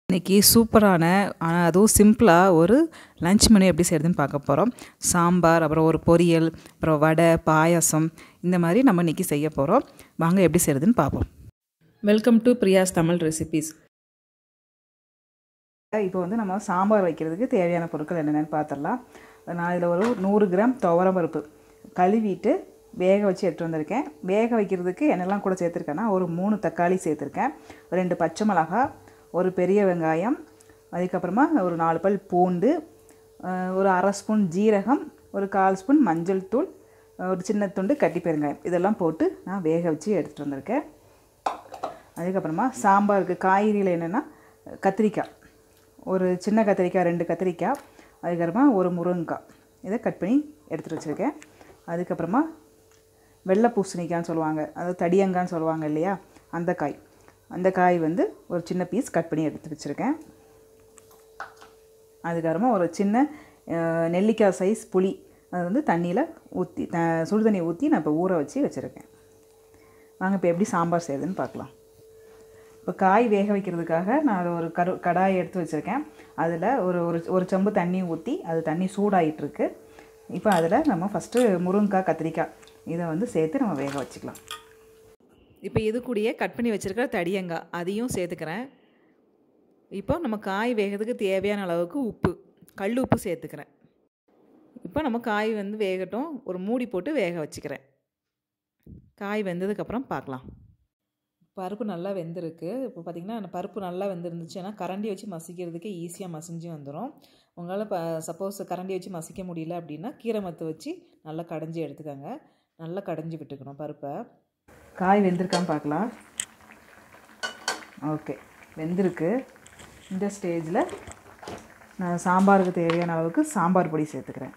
இன்றைக்கி சூப்பரான ஆனால் அதுவும் சிம்பிளாக ஒரு லஞ்ச் மெனு எப்படி செய்கிறதுன்னு பார்க்க போகிறோம் சாம்பார் அப்புறம் ஒரு பொரியல் அப்புறம் வடை பாயாசம் இந்த மாதிரி நம்ம இன்றைக்கி செய்ய போகிறோம் வாங்க எப்படி செய்கிறதுன்னு பார்ப்போம் welcome to Priya's Tamil recipes இப்போ வந்து நம்ம சாம்பார் வைக்கிறதுக்கு தேவையான பொருட்கள் என்னென்னு பார்த்துடலாம் நான் இதில் ஒரு நூறு கிராம் துவரம்பருப்பு கழுவிட்டு வேக வச்சு எடுத்துகிட்டு வந்திருக்கேன் வேக வைக்கிறதுக்கு என்னெல்லாம் கூட சேர்த்துருக்கேன்னா ஒரு மூணு தக்காளி சேர்த்துருக்கேன் ரெண்டு பச்சை மிளகாய் ஒரு பெரிய வெங்காயம் அதுக்கப்புறமா ஒரு நாலு பல் பூண்டு ஒரு அரை ஸ்பூன் ஜீரகம் ஒரு கால் ஸ்பூன் மஞ்சள் தூள் ஒரு சின்ன துண்டு கட்டி பெருங்காயம் இதெல்லாம் போட்டு நான் வேக வச்சு எடுத்துகிட்டு வந்திருக்கேன் அதுக்கப்புறமா சாம்பாருக்கு காய்கறிகள் என்னென்னா கத்திரிக்காய் ஒரு சின்ன கத்திரிக்காய் ரெண்டு கத்திரிக்காய் அதுக்கப்புறமா ஒரு முருங்கைக்காய் இதை கட் பண்ணி எடுத்துகிட்டு வச்சுருக்கேன் அதுக்கப்புறமா வெள்ளை பூசணிக்கான்னு சொல்லுவாங்க அதாவது தடியங்கான்னு சொல்லுவாங்க இல்லையா அந்த காய் அந்த காய் வந்து ஒரு சின்ன பீஸ் கட் பண்ணி எடுத்து வச்சுருக்கேன் அதுக்கப்புறமா ஒரு சின்ன நெல்லிக்காய் சைஸ் புளி அது வந்து தண்ணியில் ஊற்றி த சுடு தண்ணியை ஊற்றி நான் இப்போ ஊற வச்சு வச்சுருக்கேன் வாங்க இப்போ எப்படி சாம்பார் செய்யுதுன்னு பார்க்கலாம் இப்போ காய் வேக வைக்கிறதுக்காக நான் ஒரு கரு கடாயை எடுத்து வச்சுருக்கேன் அதில் ஒரு ஒரு ஒரு செம்பு தண்ணி ஊற்றி அது தண்ணி சூடாகிட்டுருக்கு இப்போ அதில் நம்ம ஃபஸ்ட்டு முருங்கைக்காய் கத்திரிக்காய் இதை வந்து சேர்த்து நம்ம வேக வச்சுக்கலாம் இப்போ இது கூடயே கட் பண்ணி வச்சுருக்கிற தடியங்காய் அதையும் சேர்த்துக்கிறேன் இப்போ நம்ம காய் வேகிறதுக்கு தேவையான அளவுக்கு உப்பு கல் உப்பு சேர்த்துக்கிறேன் இப்போ நம்ம காய் வந்து வேகட்டும் ஒரு மூடி போட்டு வேக வச்சுக்கிறேன் காய் வெந்ததுக்கப்புறம் பார்க்கலாம் பருப்பு நல்லா வெந்திருக்கு இப்போ பார்த்திங்கன்னா அந்த பருப்பு நல்லா வெந்திருந்துச்சுன்னா கரண்டி வச்சு மசிக்கிறதுக்கு ஈஸியாக மசிஞ்சு வந்துடும் உங்களால் இப்போ சப்போஸ் கரண்டி வச்சு மசிக்க முடியல அப்படின்னா கீரை மத்து வச்சு நல்லா கடைஞ்சி எடுத்துக்கோங்க நல்லா கடைஞ்சி விட்டுக்கணும் பருப்பை காய் வெந்திருக்கான்னு பார்க்கலாம் ஓகே வெந்திருக்கு இந்த ஸ்டேஜில் நான் சாம்பாருக்கு தேவையான அளவுக்கு சாம்பார் பொடி சேர்த்துக்கிறேன்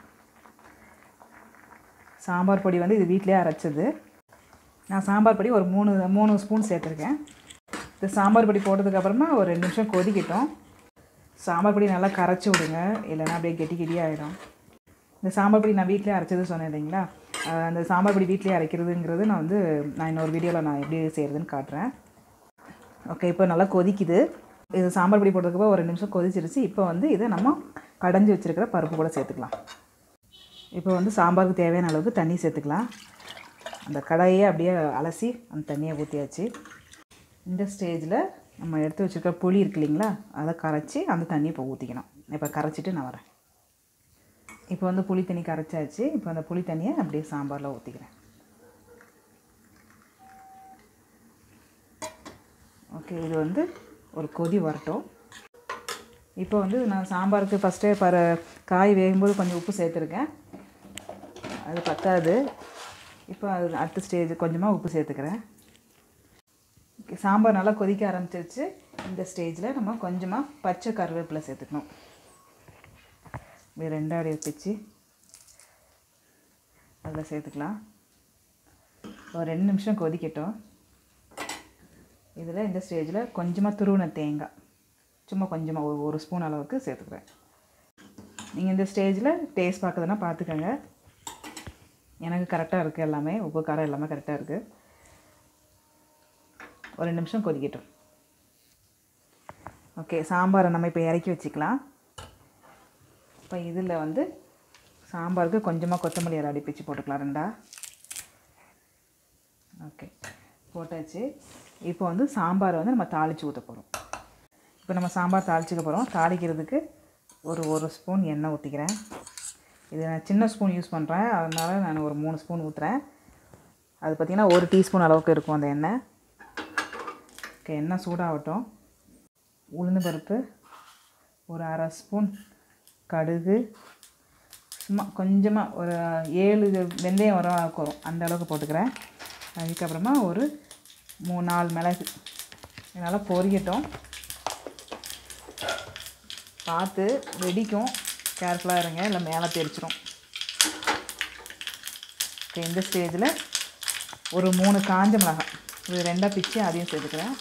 சாம்பார் பொடி வந்து இது வீட்டிலே அரைச்சது நான் சாம்பார் பொடி ஒரு மூணு மூணு ஸ்பூன் சேர்த்துருக்கேன் இந்த சாம்பார் பொடி போட்டதுக்கப்புறமா ஒரு ரெண்டு நிமிஷம் கொதிக்கட்டும் சாம்பார் பொடி நல்லா கரைச்சி விடுங்க இல்லைன்னா அப்படியே கெட்டி கெட்டியாக ஆகிடும் இந்த சாம்பார் பொடி நான் வீட்டிலே அரைச்சது சொன்னேன் இல்லைங்களா அந்த சாம்பார் பொடி வீட்டிலே அரைக்கிறதுங்கிறது நான் வந்து நான் இன்னொரு வீடியோவில் நான் எப்படி செய்கிறதுன்னு காட்டுறேன் ஓகே இப்போ நல்லா கொதிக்குது இது சாம்பார் பொடி போட்டதுக்கப்புறம் ஒரு ரெண்டு நிமிஷம் கொதிச்சிருச்சு இப்போ வந்து இதை நம்ம கடைஞ்சி வச்சுருக்கிற பருப்பு கூட சேர்த்துக்கலாம் இப்போ வந்து சாம்பாருக்கு தேவையான அளவுக்கு தண்ணி சேர்த்துக்கலாம் அந்த கடாயே அப்படியே அலசி அந்த தண்ணியை ஊற்றியாச்சு இந்த ஸ்டேஜில் நம்ம எடுத்து வச்சுருக்க புளி இருக்கு இல்லைங்களா அதை கரைச்சி அந்த தண்ணியை இப்போ ஊற்றிக்கணும் இப்போ கரைச்சிட்டு நான் வரேன் இப்போ வந்து புளி தண்ணி கரைச்சாச்சு இப்போ அந்த புளி தண்ணியை அப்படியே சாம்பாரில் ஊற்றிக்கிறேன் ஓகே இது வந்து ஒரு கொதி வரட்டும் இப்போ வந்து நான் சாம்பாருக்கு ஃபஸ்ட்டே பர காய் வேகும்போது கொஞ்சம் உப்பு சேர்த்துருக்கேன் அது பத்தாது இப்போ அது அடுத்த ஸ்டேஜ் கொஞ்சமாக உப்பு சேர்த்துக்கிறேன் சாம்பார் நல்லா கொதிக்க ஆரம்பிச்சிருச்சு இந்த ஸ்டேஜில் நம்ம கொஞ்சமாக பச்சை கருவேப்பிலை சேர்த்துக்கணும் இப்படி ரெண்டாடி வச்சு அதில் சேர்த்துக்கலாம் ஒரு ரெண்டு நிமிஷம் கொதிக்கட்டும் இதில் இந்த ஸ்டேஜில் கொஞ்சமாக துருவின தேங்காய் சும்மா கொஞ்சமாக ஒரு ஒரு ஸ்பூன் அளவுக்கு சேர்த்துக்கிறேன் நீங்கள் இந்த ஸ்டேஜில் டேஸ்ட் பார்க்குறதுனா பார்த்துக்கோங்க எனக்கு கரெக்டாக இருக்குது எல்லாமே உப்பு காரம் எல்லாமே கரெக்டாக இருக்குது ஒரு ரெண்டு நிமிஷம் கொதிக்கட்டும் ஓகே சாம்பாரை நம்ம இப்போ இறக்கி வச்சுக்கலாம் இப்போ இதில் வந்து சாம்பாருக்கு கொஞ்சமாக கொத்தமல்லி இலை அடி பிச்சு போட்டுக்கலாம் ரெண்டா ஓகே போட்டாச்சு இப்போ வந்து சாம்பாரை வந்து நம்ம தாளித்து ஊற்ற போகிறோம் இப்போ நம்ம சாம்பார் தாளிச்சிக்க போகிறோம் தாளிக்கிறதுக்கு ஒரு ஒரு ஸ்பூன் எண்ணெய் ஊற்றிக்கிறேன் இது நான் சின்ன ஸ்பூன் யூஸ் பண்ணுறேன் அதனால் நான் ஒரு மூணு ஸ்பூன் ஊற்றுறேன் அது பார்த்திங்கன்னா ஒரு டீஸ்பூன் அளவுக்கு இருக்கும் அந்த எண்ணெய் ஓகே எண்ணெய் சூடாகட்டும் உளுந்து பருப்பு ஒரு அரை ஸ்பூன் கடுகு சும்மா கொஞ்சமாக ஒரு ஏழு வெந்தயம் வர வரும் அந்த அளவுக்கு போட்டுக்கிறேன் அதுக்கப்புறமா ஒரு மூணு நாலு மிளகு இதனால் பொரியட்டும் பார்த்து வெடிக்கும் கேர்ஃபுல்லாக இருங்க இல்லை மேலே தெரிச்சிடும் ஓகே இந்த ஸ்டேஜில் ஒரு மூணு காஞ்ச மிளகாய் இது ரெண்டாக பிச்சு அதையும் சேர்த்துக்கிறேன்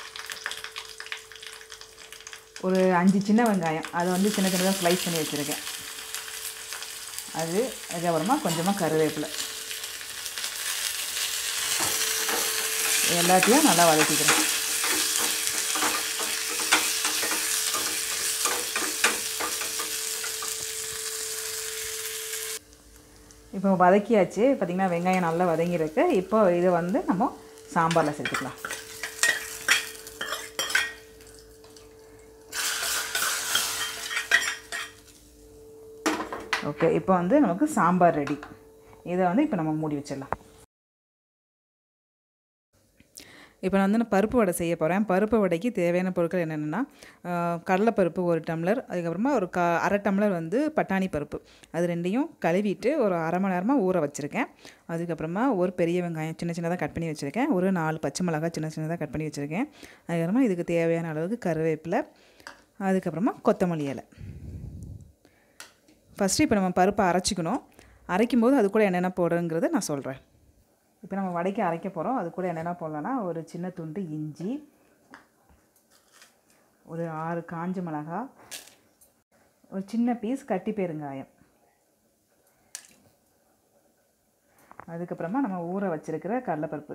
ஒரு அஞ்சு சின்ன வெங்காயம் அதை வந்து சின்ன சின்னதாக ஸ்லைஸ் பண்ணி வச்சுருக்கேன் அது அதுக்கப்புறமா கொஞ்சமாக கருவேப்பிலை எல்லாத்தையும் நல்லா வதக்கிக்கிறேன் இப்போ வதக்கியாச்சு பார்த்திங்கன்னா வெங்காயம் நல்லா வதங்கியிருக்கு இப்போ இதை வந்து நம்ம சாம்பாரில் சேர்த்துக்கலாம் ஓகே இப்போ வந்து நமக்கு சாம்பார் ரெடி இதை வந்து இப்போ நம்ம மூடி வச்சிடலாம் இப்போ நான் வந்து நான் பருப்பு வடை செய்ய போகிறேன் பருப்பு வடைக்கு தேவையான பொருட்கள் என்னென்னா கடலைப்பருப்பு ஒரு டம்ளர் அதுக்கப்புறமா ஒரு க அரை டம்ளர் வந்து பட்டாணி பருப்பு அது ரெண்டையும் கழுவிட்டு ஒரு அரை மணி நேரமாக ஊற வச்சுருக்கேன் அதுக்கப்புறமா ஒரு பெரிய வெங்காயம் சின்ன சின்னதாக கட் பண்ணி வச்சுருக்கேன் ஒரு நாலு பச்சை மிளகாய் சின்ன சின்னதாக கட் பண்ணி வச்சுருக்கேன் அதுக்கப்புறமா இதுக்கு தேவையான அளவுக்கு கருவேப்பிலை அதுக்கப்புறமா கொத்தமல்லி இலை ஃபஸ்ட்டு இப்போ நம்ம பருப்பை அரைச்சிக்கணும் அரைக்கும்போது அது கூட என்னென்ன போடுறங்கிறத நான் சொல்கிறேன் இப்போ நம்ம வடைக்கு அரைக்க போகிறோம் அது கூட என்னென்ன போடலான்னா ஒரு சின்ன துண்டு இஞ்சி ஒரு ஆறு காஞ்ச மிளகா ஒரு சின்ன பீஸ் கட்டி பெருங்காயம் அதுக்கப்புறமா நம்ம ஊற வச்சிருக்கிற கடலைப்பருப்பு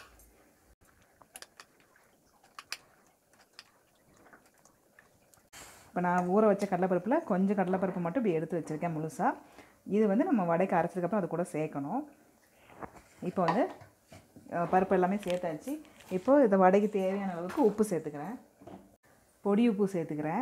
இப்போ நான் ஊற வச்ச கடலைப்பருப்பில் கொஞ்சம் கடலைப்பருப்பு மட்டும் இப்படி எடுத்து வச்சுருக்கேன் முழுசாக இது வந்து நம்ம வடைக்கு அரைச்சதுக்கப்புறம் அது கூட சேர்க்கணும் இப்போ வந்து அஹ், பருப்பு எல்லாமே சேர்த்தாச்சு இப்போது இந்த வடைக்கு தேவையான அளவுக்கு உப்பு சேர்த்துக்கிறேன் பொடி உப்பு சேர்த்துக்கிறேன்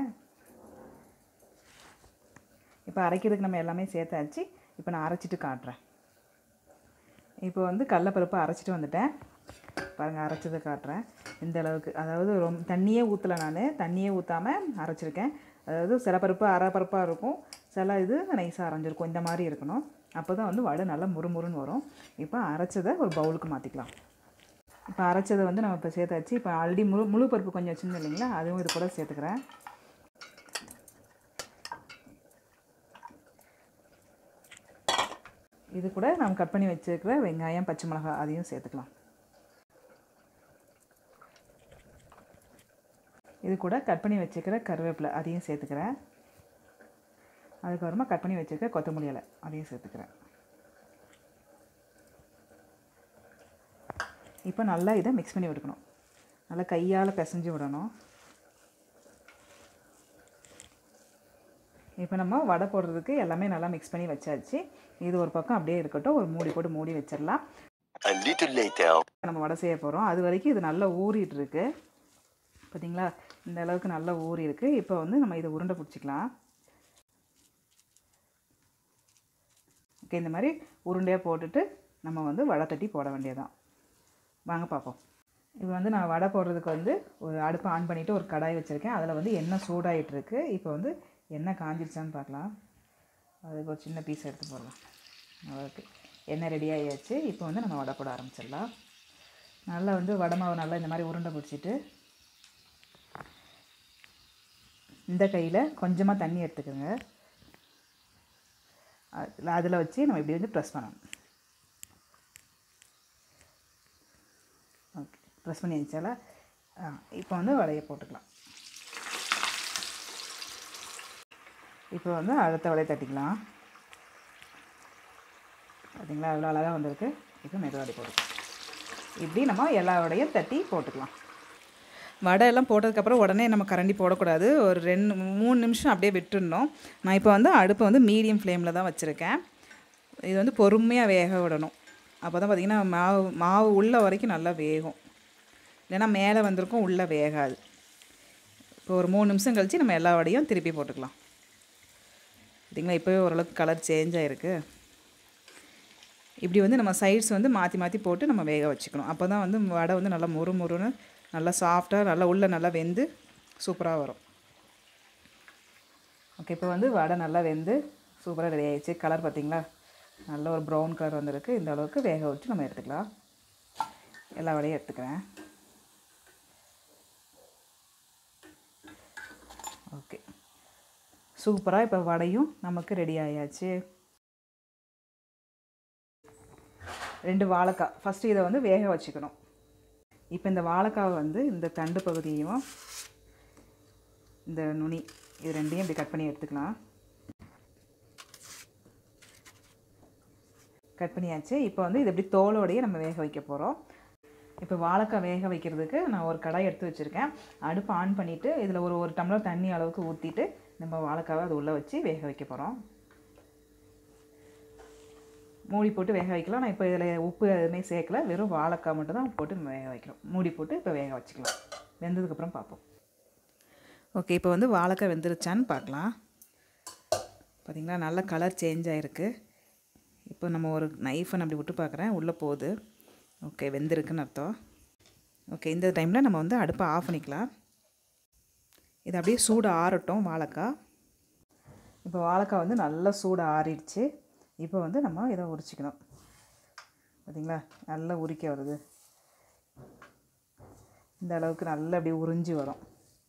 இப்போ அரைக்கிறதுக்கு நம்ம எல்லாமே சேர்த்தாச்சு இப்போ நான் அரைச்சிட்டு காட்டுறேன் இப்போ வந்து கடலப்பருப்பு அரைச்சிட்டு வந்துட்டேன் பாருங்கள் அரைச்சதை காட்டுறேன் இந்த அளவுக்கு அதாவது ரொம்ப தண்ணியே ஊற்றலை நான் தண்ணியே ஊற்றாமல் அரைச்சிருக்கேன் அதாவது சில பருப்பு அரை பருப்பாக இருக்கும் சில இது நைஸாக அரைஞ்சிருக்கும் இந்த மாதிரி இருக்கணும் அப்போ தான் வந்து வடை நல்லா முறுமுறுன்னு வரும் இப்போ அரைச்சதை ஒரு பவுலுக்கு மாற்றிக்கலாம் இப்போ அரைச்சதை வந்து நம்ம இப்போ சேர்த்தாச்சு இப்போ ஆல்ரெடி முழு முழு பருப்பு கொஞ்சம் வச்சுருந்தோம் இல்லைங்களா அதுவும் இது கூட சேர்த்துக்கிறேன் இது கூட நம்ம கட் பண்ணி வச்சுருக்கிற வெங்காயம் பச்சை மிளகாய் அதையும் சேர்த்துக்கலாம் இது கூட கட் பண்ணி வச்சுருக்கிற கருவேப்பிலை அதையும் சேர்த்துக்கிறேன் அதுக்கப்புறமா கட் பண்ணி வச்சுருக்க கொத்தமல்லி இலை அதையும் சேர்த்துக்கிறேன் இப்போ நல்லா இதை மிக்ஸ் பண்ணி விட்டுக்கணும் நல்லா கையால் பிசைஞ்சு விடணும் இப்போ நம்ம வடை போடுறதுக்கு எல்லாமே நல்லா மிக்ஸ் பண்ணி வச்சாச்சு இது ஒரு பக்கம் அப்படியே இருக்கட்டும் ஒரு மூடி போட்டு மூடி வச்சிடலாம் A little later. நம்ம வடை செய்ய போகிறோம் அது வரைக்கும் இது நல்லா ஊறிட்டு இருக்கு பார்த்தீங்களா இந்த அளவுக்கு நல்லா ஊறி இருக்கு இப்போ வந்து நம்ம இதை உருண்டை பிடிச்சிக்கலாம் ஓகே இந்த மாதிரி உருண்டையாக போட்டுட்டு நம்ம வந்து வடை தட்டி போட வேண்டியதான் வாங்க பார்ப்போம் இப்போ வந்து நான் வடை போடுறதுக்கு வந்து ஒரு அடுப்பை ஆன் பண்ணிவிட்டு ஒரு கடாய் வச்சுருக்கேன் அதில் வந்து எண்ணெய் சூடாயிட்டு இருக்கு இப்போ வந்து எண்ணெய் காஞ்சிருச்சான்னு பார்க்கலாம் அதுக்கு ஒரு சின்ன பீஸ் எடுத்து போடலாம் ஓகே எண்ணெய் ரெடி ஆகியாச்சு இப்போ வந்து நம்ம வடை போட ஆரம்பிச்சிடலாம் நல்லா வந்து வடை மாவு நல்லா இந்த மாதிரி உருண்டை பிடிச்சிட்டு இந்த கையில் கொஞ்சமாக தண்ணி எடுத்துக்கோங்க அதில் அதில் வச்சு நம்ம இப்படி வந்து ப்ரெஸ் பண்ணணும் ஓகே ப்ரெஸ் பண்ணி வச்சால இப்போ வந்து வடையை போட்டுக்கலாம் இப்போ வந்து அடுத்த வடையை தட்டிக்கலாம் பார்த்தீங்களா அவ்வளோ அழகாக வந்திருக்கு இப்போ மெதுவாடி போட்டுக்கலாம் இப்படி நம்ம எல்லா வடையும் தட்டி போட்டுக்கலாம் வடை எல்லாம் போட்டதுக்கப்புறம் உடனே நம்ம கரண்டி போடக்கூடாது ஒரு ரெண்டு மூணு நிமிஷம் அப்படியே விட்டுடணும் நான் இப்போ வந்து அடுப்பை வந்து மீடியம் ஃப்ளேமில் தான் வச்சுருக்கேன் இது வந்து பொறுமையாக வேக விடணும் அப்போ தான் பார்த்திங்கன்னா மாவு மாவு உள்ள வரைக்கும் நல்லா வேகும் இல்லைன்னா மேலே வந்திருக்கும் உள்ளே வேகாது இப்போ ஒரு மூணு நிமிஷம் கழித்து நம்ம எல்லா வடையும் திருப்பி போட்டுக்கலாம் பார்த்தீங்களா இப்போவே ஓரளவுக்கு கலர் சேஞ்ச் ஆகிருக்கு இப்படி வந்து நம்ம சைட்ஸ் வந்து மாற்றி மாற்றி போட்டு நம்ம வேக வச்சுக்கணும் அப்போ தான் வந்து வடை வந்து நல்லா முறு முறுன்னு நல்லா சாஃப்டாக நல்லா உள்ளே நல்லா வெந்து சூப்பராக வரும் ஓகே இப்போ வந்து வடை நல்லா வெந்து சூப்பராக ரெடி ஆயிடுச்சு கலர் பார்த்தீங்களா நல்ல ஒரு ப்ரௌன் கலர் வந்திருக்கு இந்த அளவுக்கு வேக வச்சு நம்ம எடுத்துக்கலாம் எல்லா வடையும் எடுத்துக்கிறேன் ஓகே சூப்பராக இப்போ வடையும் நமக்கு ரெடி ஆயாச்சு ரெண்டு வாழைக்காய் ஃபஸ்ட்டு இதை வந்து வேக வச்சுக்கணும் இப்போ இந்த வாழைக்காவை வந்து இந்த தண்டு பகுதியையும் இந்த நுனி இது ரெண்டையும் இப்படி கட் பண்ணி எடுத்துக்கலாம் கட் பண்ணியாச்சு இப்போ வந்து இது இப்படி தோலோடையே நம்ம வேக வைக்க போகிறோம் இப்போ வாழைக்காய் வேக வைக்கிறதுக்கு நான் ஒரு கடாய் எடுத்து வச்சுருக்கேன் அடுப்பு ஆன் பண்ணிவிட்டு இதில் ஒரு ஒரு டம்ளர் தண்ணி அளவுக்கு ஊற்றிட்டு நம்ம வாழைக்காவை அது உள்ளே வச்சு வேக வைக்க போகிறோம் மூடி போட்டு வேக வைக்கலாம் நான் இப்போ இதில் உப்பு எதுவுமே சேர்க்கல வெறும் வாழைக்காய் மட்டும் தான் போட்டு வேக வைக்கிறோம் மூடி போட்டு இப்போ வேக வச்சுக்கலாம் வெந்ததுக்கப்புறம் பார்ப்போம் ஓகே இப்போ வந்து வாழைக்காய் வெந்துருச்சான்னு பார்க்கலாம் பார்த்திங்களா நல்ல கலர் சேஞ்ச் ஆகிருக்கு இப்போ நம்ம ஒரு நைஃபை அப்படி விட்டு பார்க்குறேன் உள்ளே போகுது ஓகே வெந்திருக்குன்னு அர்த்தம் ஓகே இந்த டைமில் நம்ம வந்து அடுப்பை ஆஃப் பண்ணிக்கலாம் இது அப்படியே சூடு ஆறட்டும் வாழைக்காய் இப்போ வாழைக்காய் வந்து நல்லா சூடு ஆறிடுச்சு இப்போ வந்து நம்ம இதை உரிச்சிக்கணும் பார்த்திங்களா நல்லா உரிக்க வருது இந்த அளவுக்கு நல்லா அப்படியே உறிஞ்சி வரும்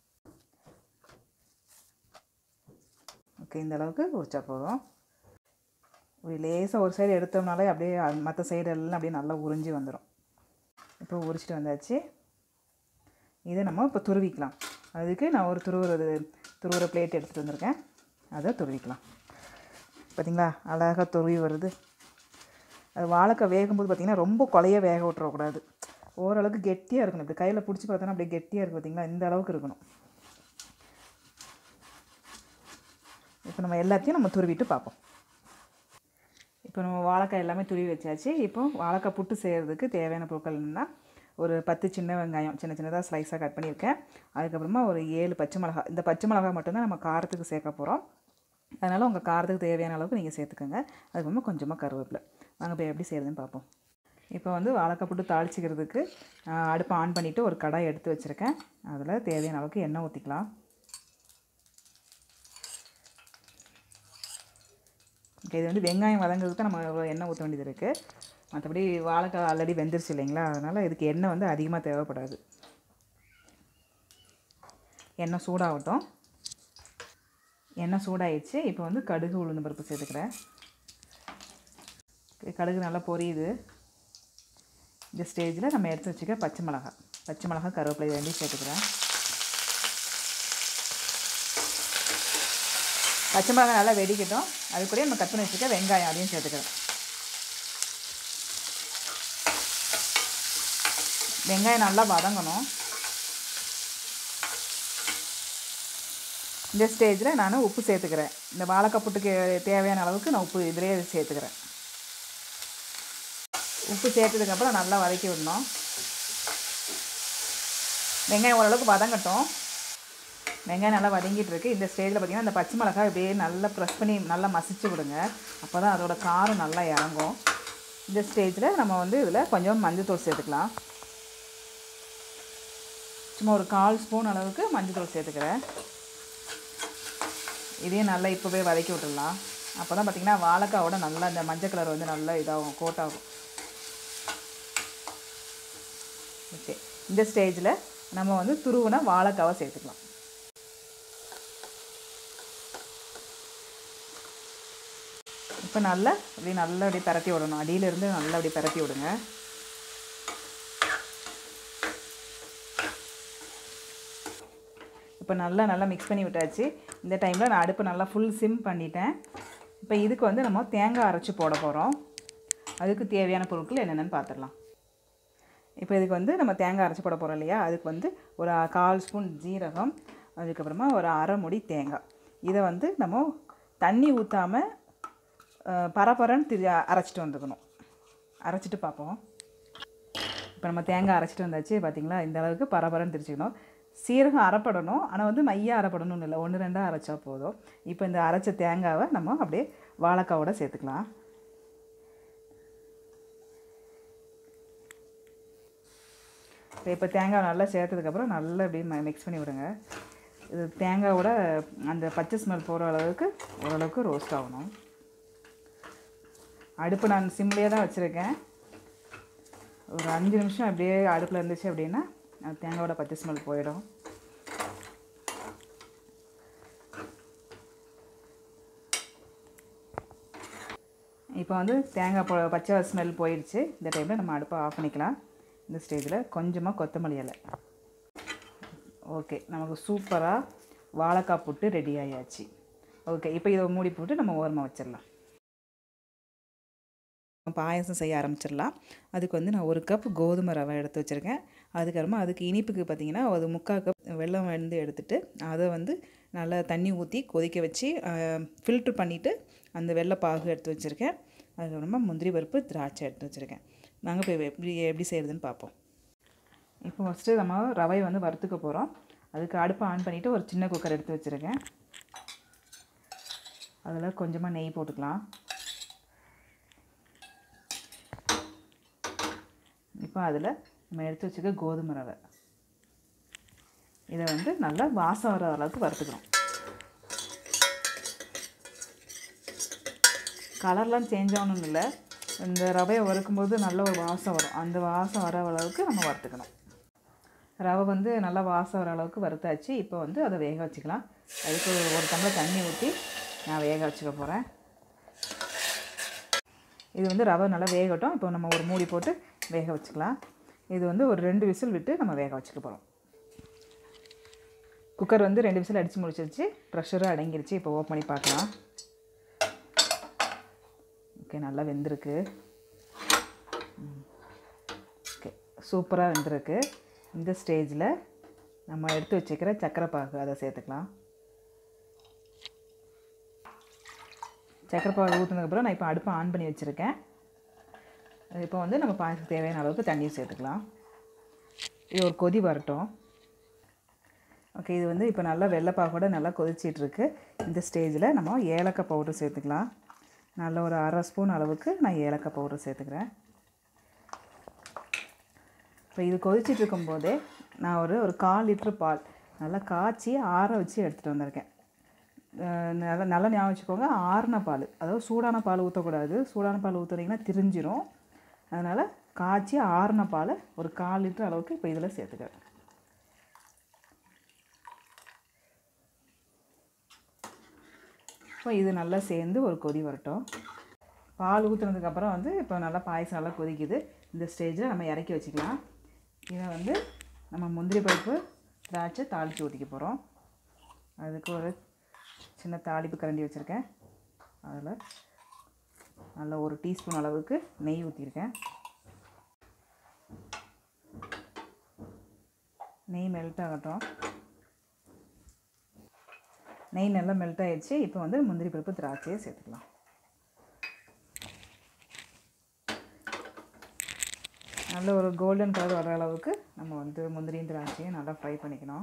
ஓகே இந்த அளவுக்கு உரிச்சா போதும் இப்படி லேசாக ஒரு சைடு எடுத்தோம்னாலே அப்படியே மற்ற சைடு எல்லாம் அப்படியே நல்லா உறிஞ்சி வந்துடும் இப்போ உரிச்சிட்டு வந்தாச்சு இதை நம்ம இப்போ துருவிக்கலாம் அதுக்கு நான் ஒரு துருவுறது துருவுற பிளேட் எடுத்துகிட்டு வந்திருக்கேன் அதை துருவிக்கலாம் பார்த்திங்களா அழகாக துருவி வருது அது வாழைக்காய் வேகும்போது பார்த்திங்கன்னா ரொம்ப கொலைய வேக விட்டுறக்கூடாது ஓரளவுக்கு கெட்டியாக இருக்கணும் இப்படி கையில் பிடிச்சி பார்த்தோன்னா அப்படியே கெட்டியாக இருக்குது பார்த்திங்களா இந்த அளவுக்கு இருக்கணும் இப்போ நம்ம எல்லாத்தையும் நம்ம துருவிட்டு பார்ப்போம் இப்போ நம்ம வாழைக்காய் எல்லாமே துருவி வச்சாச்சு இப்போ வாழைக்காய் புட்டு செய்கிறதுக்கு தேவையான பொருட்கள் என்னென்னா ஒரு பத்து சின்ன வெங்காயம் சின்ன சின்னதாக ஸ்லைஸாக கட் பண்ணியிருக்கேன் அதுக்கப்புறமா ஒரு ஏழு பச்சை மிளகா இந்த பச்சை மிளகா மட்டும்தான் நம்ம காரத்துக்கு சேர்க்க போகிறோம் அதனால் உங்கள் காரத்துக்கு தேவையான அளவுக்கு நீங்கள் சேர்த்துக்கோங்க அதுக்கப்புறமா கொஞ்சமாக கருவேப்பிலை வாங்க போய் எப்படி செய்கிறதுன்னு பார்ப்போம் இப்போ வந்து வாழைக்காய் போட்டு தாளிச்சிக்கிறதுக்கு அடுப்பை ஆன் பண்ணிவிட்டு ஒரு கடாய் எடுத்து வச்சுருக்கேன் அதில் தேவையான அளவுக்கு எண்ணெய் ஊற்றிக்கலாம் ஓகே இது வந்து வெங்காயம் வதங்கிறதுக்கு தான் நம்ம இவ்வளோ எண்ணெய் ஊற்ற வேண்டியது இருக்குது மற்றபடி வாழைக்காய் ஆல்ரெடி வெந்துருச்சு இல்லைங்களா அதனால் இதுக்கு எண்ணெய் வந்து அதிகமாக தேவைப்படாது எண்ணெய் சூடாகட்டும் எண்ணெய் சூடாயிடுச்சு இப்போ வந்து கடுகு உளுந்து பருப்பு சேர்த்துக்கிறேன் கடுகு நல்லா பொரியுது இந்த ஸ்டேஜில் நம்ம எடுத்து வச்சுக்க பச்சை மிளகா பச்சை மிளகா கருவேப்பிலை ரெண்டையும் சேர்த்துக்கிறேன் பச்சை மிளகாய் நல்லா வெடிக்கட்டும் அது கூட நம்ம கட் பண்ணி வச்சுக்க வெங்காயம் அதையும் சேர்த்துக்கிறேன் வெங்காயம் நல்லா வதங்கணும் இந்த ஸ்டேஜில் நான் உப்பு சேர்த்துக்கிறேன் இந்த வாழைக்காய் புட்டுக்கு தேவையான அளவுக்கு நான் உப்பு இதிலே சேர்த்துக்கிறேன் உப்பு சேர்த்ததுக்கப்புறம் நல்லா வதக்கி விடணும் வெங்காயம் ஓரளவுக்கு வதங்கட்டும் வெங்காயம் நல்லா வதங்கிட்டு இருக்கு இந்த ஸ்டேஜில் பார்த்திங்கன்னா இந்த பச்சை மிளகாய் இப்படியே நல்லா ப்ரெஸ் பண்ணி நல்லா மசிச்சு விடுங்க அப்போ தான் அதோட காரம் நல்லா இறங்கும் இந்த ஸ்டேஜில் நம்ம வந்து இதில் கொஞ்சம் மஞ்சள்தூள் சேர்த்துக்கலாம் சும்மா ஒரு கால் ஸ்பூன் அளவுக்கு மஞ்சள்தூள் சேர்த்துக்கிறேன் இதையும் நல்லா இப்போவே வதக்கி விட்டுடலாம் அப்போ தான் பார்த்திங்கன்னா வாழைக்காவோட நல்லா இந்த மஞ்சள் கலர் வந்து நல்லா இதாகும் கோட் ஆகும் ஓகே இந்த ஸ்டேஜில் நம்ம வந்து துருவின வாழைக்காவை சேர்த்துக்கலாம் இப்போ நல்லா அப்படி நல்லா அப்படி பரட்டி விடணும் அடியிலேருந்து நல்லா அப்படி பரட்டி விடுங்க இப்போ நல்லா நல்லா மிக்ஸ் பண்ணி விட்டாச்சு இந்த டைமில் நான் அடுப்பு நல்லா ஃபுல் சிம் பண்ணிட்டேன் இப்போ இதுக்கு வந்து நம்ம தேங்காய் அரைச்சி போட போகிறோம் அதுக்கு தேவையான பொருட்கள் என்னென்னு பார்த்துடலாம் இப்போ இதுக்கு வந்து நம்ம தேங்காய் அரைச்சி போட போகிறோம் இல்லையா அதுக்கு வந்து ஒரு கால் ஸ்பூன் ஜீரகம் அதுக்கப்புறமா ஒரு அரை முடி தேங்காய் இதை வந்து நம்ம தண்ணி ஊற்றாமல் பரபரன்னு திரி அரைச்சிட்டு வந்துக்கணும் அரைச்சிட்டு பார்ப்போம் இப்போ நம்ம தேங்காய் அரைச்சிட்டு வந்தாச்சு பார்த்திங்களா இந்த அளவுக்கு பரபரன்னு திரிச்சிக்கணும் சீரகம் அரைப்படணும் ஆனால் வந்து மையாக அரைப்படணும்னு இல்லை ஒன்று ரெண்டாக அரைச்சா போதும் இப்போ இந்த அரைச்ச தேங்காவை நம்ம அப்படியே வாழைக்காவோட சேர்த்துக்கலாம் இப்போ இப்போ தேங்காய் நல்லா சேர்த்ததுக்கப்புறம் நல்லா இப்படி மிக்ஸ் பண்ணி விடுங்க இது தேங்காயோட அந்த பச்சை ஸ்மெல் போகிற அளவுக்கு ஓரளவுக்கு ரோஸ்ட் ஆகணும் அடுப்பு நான் சிம்லேயே தான் வச்சுருக்கேன் ஒரு அஞ்சு நிமிஷம் அப்படியே அடுப்பில் இருந்துச்சு அப்படின்னா அந்த தேங்காயோட பச்சை ஸ்மெல் போயிடும் இப்போ வந்து தேங்காய் பொ பச்சை ஸ்மெல் போயிடுச்சு இந்த டைமில் நம்ம அடுப்பை ஆஃப் பண்ணிக்கலாம் இந்த ஸ்டேஜில் கொஞ்சமாக கொத்தமல்லி இலை ஓகே நமக்கு சூப்பராக வாழைக்காய் புட்டு ரெடி ஆயாச்சு ஓகே இப்போ இதை மூடி போட்டு நம்ம ஓரமாக வச்சிடலாம் பாயசம் செய்ய ஆரம்பிச்சிடலாம் அதுக்கு வந்து நான் ஒரு கப் கோதுமை ரவை எடுத்து வச்சுருக்கேன் அதுக்கப்புறமா அதுக்கு இனிப்புக்கு பார்த்திங்கன்னா அது முக்கால் கப் வெல்லம் வந்து எடுத்துட்டு அதை வந்து நல்லா தண்ணி ஊற்றி கொதிக்க வச்சு ஃபில்ட்ரு பண்ணிவிட்டு அந்த வெள்ளை பாகு எடுத்து வச்சுருக்கேன் அதுக்கப்புறமா முந்திரி பருப்பு திராட்சை எடுத்து வச்சுருக்கேன் வாங்க இப்போ எப்படி எப்படி செய்கிறதுன்னு பார்ப்போம் இப்போ ஃபஸ்ட்டு நம்ம ரவையை வந்து வறுத்துக்க போகிறோம் அதுக்கு அடுப்பை ஆன் பண்ணிவிட்டு ஒரு சின்ன குக்கர் எடுத்து வச்சுருக்கேன் அதில் கொஞ்சமாக நெய் போட்டுக்கலாம் இப்போ அதில் நம்ம எடுத்து வச்சுக்க கோதுமை ரவை இதை வந்து நல்லா வாசம் வர அளவுக்கு வறுத்துக்கணும் கலர்லாம் சேஞ்ச் ஆகணும்னு இல்லை இந்த ரவையை வறுக்கும்போது நல்ல ஒரு வாசம் வரும் அந்த வாசம் வர அளவுக்கு நம்ம வறுத்துக்கணும் ரவை வந்து நல்லா வாசம் வர அளவுக்கு வறுத்தாச்சு இப்போ வந்து அதை வேக வச்சுக்கலாம் அதுக்கு ஒரு ஒரு டம்ளர் தண்ணி ஊற்றி நான் வேக வச்சுக்க போகிறேன் இது வந்து ரவை நல்லா வேகட்டும் இப்போ நம்ம ஒரு மூடி போட்டு வேக வச்சுக்கலாம் இது வந்து ஒரு ரெண்டு விசில் விட்டு நம்ம வேக வச்சுக்க போகிறோம் குக்கர் வந்து ரெண்டு விசில் அடித்து முடிச்சிருச்சு ப்ரெஷரும் அடங்கிருச்சு இப்போ ஓப்பன் பண்ணி பார்க்கலாம் ஓகே நல்லா வெந்திருக்கு ஓகே சூப்பராக வெந்திருக்கு இந்த ஸ்டேஜில் நம்ம எடுத்து வச்சுக்கிற சக்கரை பாகு அதை சேர்த்துக்கலாம் சக்கரை பாகு ஊற்றுனதுக்கப்புறம் நான் இப்போ அடுப்பை ஆன் பண்ணி வச்சுருக்கேன் இப்போ வந்து நம்ம பாயசத்துக்கு தேவையான அளவுக்கு தண்ணியும் சேர்த்துக்கலாம் இது ஒரு கொதி வரட்டும் ஓகே இது வந்து இப்போ நல்லா வெள்ளைப்பாகோட நல்லா கொதிச்சிட்ருக்கு இந்த ஸ்டேஜில் நம்ம ஏலக்காய் பவுடர் சேர்த்துக்கலாம் நல்ல ஒரு அரை ஸ்பூன் அளவுக்கு நான் ஏலக்காய் பவுடர் சேர்த்துக்கிறேன் இப்போ இது கொதிச்சிட்டு இருக்கும்போதே நான் ஒரு ஒரு கால் லிட்ரு பால் நல்லா காய்ச்சி ஆற வச்சு எடுத்துகிட்டு வந்திருக்கேன் அஹ் நல்லா நல்லா ஞாபகம் வச்சுக்கோங்க ஆறின பால் அதாவது சூடான பால் ஊற்றக்கூடாது சூடான பால் ஊற்றுனீங்கன்னா திரிஞ்சிரும் அதனால் காய்ச்சி ஆறின பால் ஒரு கால் லிட்டர் அளவுக்கு இப்போ இதில் சேர்த்துக்கிறேன் இப்போ இது நல்லா சேர்ந்து ஒரு கொதி வரட்டும் பால் ஊற்றுனதுக்கப்புறம் வந்து இப்போ நல்லா பாயசம் நல்லா கொதிக்குது இந்த ஸ்டேஜில் நம்ம இறக்கி வச்சுக்கலாம் இதை வந்து நம்ம முந்திரி பருப்பு திராட்சை தாளித்து ஊற்றிக்க போகிறோம் அதுக்கு ஒரு சின்ன தாளிப்பு கரண்டி வச்சுருக்கேன் அதில் நல்ல ஒரு டீஸ்பூன் அளவுக்கு நெய் ஊற்றிருக்கேன் நெய் மெல்ட் ஆகட்டும் நெய் நல்லா மெல்ட் ஆயிடுச்சு இப்போ வந்து முந்திரி பருப்பு திராட்சையை சேர்த்துக்கலாம் நல்ல ஒரு கோல்டன் கலர் வர அளவுக்கு நம்ம வந்து முந்திரியும் திராட்சையும் நல்லா ஃப்ரை பண்ணிக்கணும்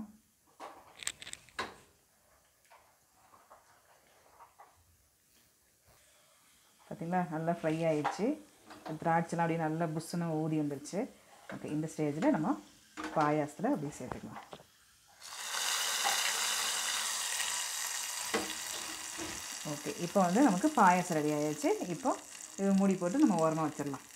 பார்த்திங்களா நல்லா ஃப்ரை ஆயிடுச்சு திராட்சைலாம் அப்படியே நல்லா புஷ்ஷுன்னு ஊதி வந்துருச்சு ஓகே இந்த ஸ்டேஜில் நம்ம பாயாசத்தில் அப்படியே சேர்த்துக்கலாம் ஓகே இப்போ வந்து நமக்கு பாயாசம் ரெடி ஆயிடுச்சு இப்போ இது மூடி போட்டு நம்ம ஓரமாக வச்சிடலாம்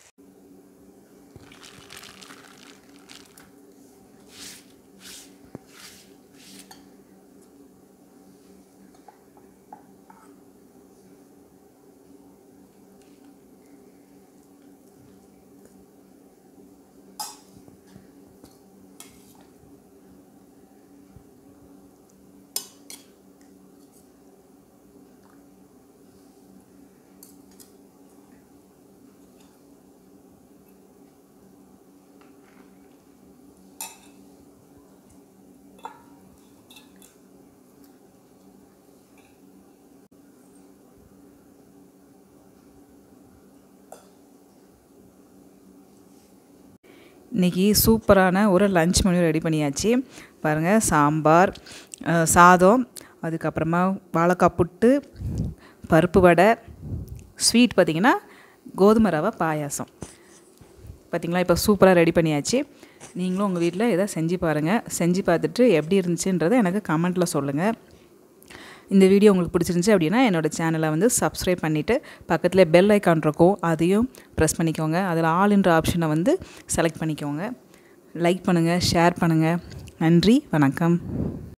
இன்றைக்கி சூப்பரான ஒரு லஞ்ச் மெனு ரெடி பண்ணியாச்சு பாருங்கள் சாம்பார் அஹ், சாதம் அதுக்கப்புறமா வாழைக்காய் புட்டு பருப்பு வடை ஸ்வீட் பார்த்திங்கன்னா கோதுமை ரவை பாயாசம் பார்த்திங்களா இப்போ சூப்பராக ரெடி பண்ணியாச்சு நீங்களும் உங்கள் வீட்டில் எதை செஞ்சு பாருங்கள் செஞ்சு பார்த்துட்டு எப்படி இருந்துச்சுன்றதை எனக்கு கமெண்ட்டில் சொல்லுங்கள் இந்த வீடியோ உங்களுக்கு பிடிச்சிருந்துச்சி அப்படின்னா என்னோடய சேனலை வந்து சப்ஸ்கிரைப் பண்ணிவிட்டு பக்கத்தில் பெல் ஐக்கான் இருக்கும் அதையும் ப்ரெஸ் பண்ணிக்கோங்க அதில் ஆல்ன்ற ஆப்ஷனை வந்து செலக்ட் பண்ணிக்கோங்க லைக் பண்ணுங்கள் ஷேர் பண்ணுங்கள் நன்றி வணக்கம்